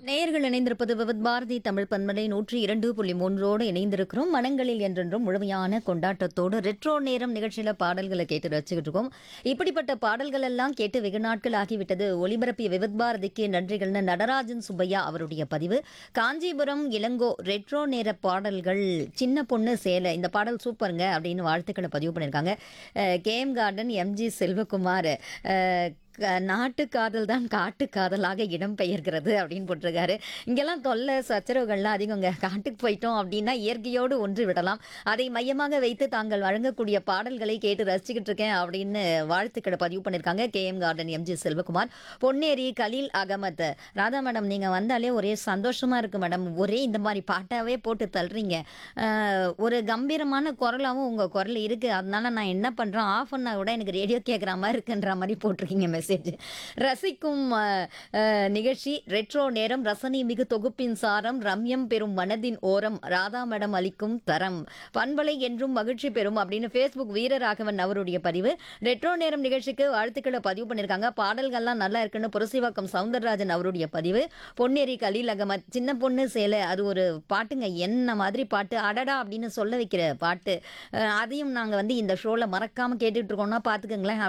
நேயர்கள் இணைந்திருப்பது விவித் பாரதி தமிழ் பன்மலை நூற்றி இரண்டு புள்ளி மூன்றோடு இணைந்திருக்கிறோம் மனங்களில் என்றென்றும் முழுமையான கொண்டாட்டத்தோடு ரெட்ரோ நேரம் நிகழ்ச்சியில பாடல்களை கேட்டு ரசிச்சுக்கிட்டு இருக்கோம் இப்படிப்பட்ட பாடல்கள் எல்லாம் கேட்டு வெகு நாட்கள் ஆகிவிட்டது ஒலிபரப்பிய விவித் பாரதிக்கு நன்றிகள்னு நடராஜன் சுப்பையா அவருடைய பதிவு காஞ்சிபுரம் இளங்கோ ரெட்ரோ நேர பாடல்கள் சின்ன பொண்ணு சேலை இந்த பாடல் சூப்பருங்க அப்படின்னு வாழ்த்துக்களை பதிவு பண்ணியிருக்காங்க கேஎம் கார்டன் எம்ஜி செல்வகுமார் அஹ், க- நாட்டு காதல் தான் காட்டு காதலாக இடம் பெயர்கிறது அப்படின்னு போட்டிருக்காரு இங்கெல்லாம் தொல்லை சச்சரவுகள்லாம் அதிகங்க காட்டுக்கு போயிட்டோம் அப்படின்னா இயற்கையோடு ஒன்று விடலாம் அதை மையமாக வைத்து தாங்கள் வழங்கக்கூடிய பாடல்களை கேட்டு ரசிச்சுக்கிட்டு இருக்கேன் அப்படின்னு வாழ்த்துக்களை பதிவு பண்ணியிருக்காங்க KM garden MG Selvakumar Ponneri Khalil Ahmed Radha madam நீங்கள் வந்தாலே ஒரே சந்தோஷமா இருக்கு மேடம் ஒரே இந்த மாதிரி பாட்டாவே போட்டு தள்ளுறீங்க அஹ், ஒரு கம்பீரமான குரலாகவும் உங்கள் குரல் இருக்கு அதனால நான் என்ன பண்ணுறேன் ஆஃப் பண்ணா கூட எனக்கு ரேடியோ கேட்குற மாதிரி இருக்குன்ற மாதிரி போட்டிருக்கீங்க மெசேஜ் ரசிக்கும் அஹ், அஹ், நிகழ்ச்சி ரெட்ரோ நேரம் ரசனை மிகு தொகுப்பின் சாரம் ரம்யம் பெறும் மனதின் ஓரம் ராதா மேடம் அளிக்கும் தரம் பண்பலை என்றும் மகிழ்ச்சி பெறும் அப்படின்னு ஃபேஸ்புக் வீரராகவன் அவருடைய பதிவு ரெட்ரோ நேரம் நிகழ்ச்சிக்கு வாழ்த்துக்களை பதிவு பண்ணியிருக்காங்க பாடல்கள்லாம் நல்லா இருக்குன்னு புரசிவாக்கம் சவுந்தரராஜன் அவருடைய பதிவு பொன்னேரி கலீல் அகமத் சின்ன பொண்ணு சேலை அது ஒரு பாட்டுங்க என்ன மாதிரி பாட்டு அடடா அப்படின்னு சொல்ல வைக்கிற பாட்டு அஹ், அதையும் நாங்கள் வந்து இந்த ஷோவில் மறக்காமல் கேட்டுட்டு இருக்கோம்னா பார்த்துக்கோங்களேன்